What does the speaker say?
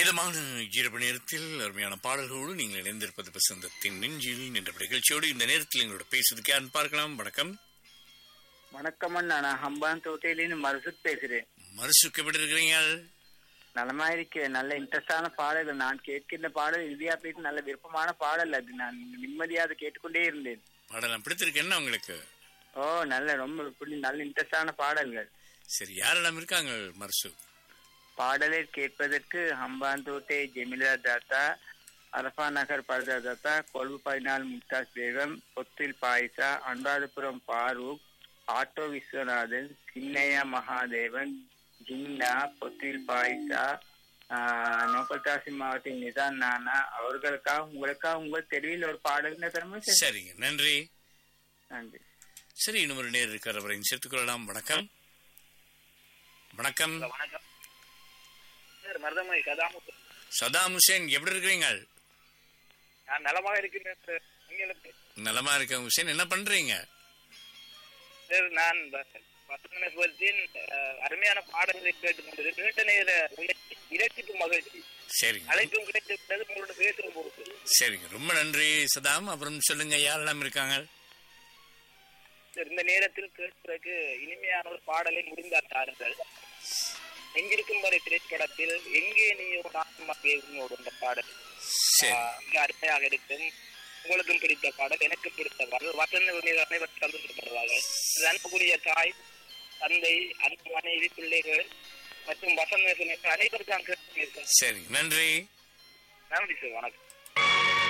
இதமான இரவு நேரத்தில் அருமையான பாடல்களோடு நீங்கள் இணைந்திருப்பது பசந்தத்தின் நெஞ்சில் என்ற நிகழ்ச்சியோடு இந்த நேரத்தில் எங்களோட பேசுறதுக்கு யாருன்னு பார்க்கலாம் வணக்கம் வணக்கம் அண்ணா நான் ஹம்பான் தோட்டையிலிருந்து மருசுத் பேசுறேன் மறுசுக்கு எப்படி இருக்கிறீங்க நலமா இருக்கேன் நல்ல இன்ட்ரெஸ்டான பாடல்கள் நான் கேட்கின்ற பாடல் இந்தியா பேசி நல்ல விருப்பமான பாடல் அது நான் நிம்மதியாக அதை கேட்டுக்கொண்டே இருந்தேன் பாடலாம் பிடித்திருக்கு என்ன உங்களுக்கு ஓ நல்ல ரொம்ப புடி- நல்ல இன்ட்ரெஸ்டான பாடல்கள் சரி யாரெல்லாம் இருக்காங்க மர்சு பாடலை கேட்பதற்கு ஹம்பாந்தோட்டை ஜெமிலா தாத்தா அரபா நகர் பரதா தாத்தா கொழும்பு பதினாலு மும்தாஸ் பேகம் பொத்தில் பாயிசா அனுராதபுரம் ஃபாரூக் ஆட்டோ விஸ்வநாதன் சின்னையா மகாதேவன் ஜின்னா பொத்தில் பாயிசா ஆஹ், நோக்கல்தாசி மாவட்டத்தின் நிதான் நானா அவர்களுக்காக உங்களுக்காக உங்கள் தெருவில் ஒரு பாடல் தரமா சரிங்க நன்றி நன்றி சரி இன்னும் ஒரு நேர் இருக்கிற அவரையும் சேர்த்துக் கொள்ளலாம் வணக்கம் வணக்கம் வணக்கம் சார் மருதமலை கதாமுத்து சதாம் ஹுசேன் எப்படி இருக்கிறீங்க நான் நலமாக இருக்கிறேன் சார் உங்களுக்கு நலமா இருக்க ஹுசேன் என்ன பண்றீங்க சார் நான் வசனத்தின் அருமையான பாடல்களை கேட்டுக்கொண்டது நீண்ட நேர முயற்சி இரட்டிப்பு மகிழ்ச்சி சரிங்க அழைப்பும் கிடைத்திருக்கிறது உங்களோட பேசுற பொறுப்பு சரிங்க ரொம்ப நன்றி சதாம் அப்புறம் சொல்லுங்க யாரெல்லாம் இருக்காங்க சார் இந்த நேரத்தில் கேட்பதற்கு இனிமையான ஒரு பாடலை முடிந்தார் தாருங்கள் எங்கிருக்கும் வரை திரைப்படத்தில் எங்கே நீயோ நானும் அங்கே உன்னோடு இந்த பாடல் சரி ஆஹ், மிக அருமையாக இருக்கும் உங்களுக்கும் பிடித்த பாடல் எனக்கு பிடித்த பாடல் வசந்த மீது அனைவரும் சந்தோஷப்படுவார்கள் இது அன்புக்குரிய தாய் தந்தை அன்பு மனைவி பிள்ளைகள் மற்றும் வசந்த அனைவருக்கும் கேட்க சரி நன்றி நன்றி சார் வணக்கம்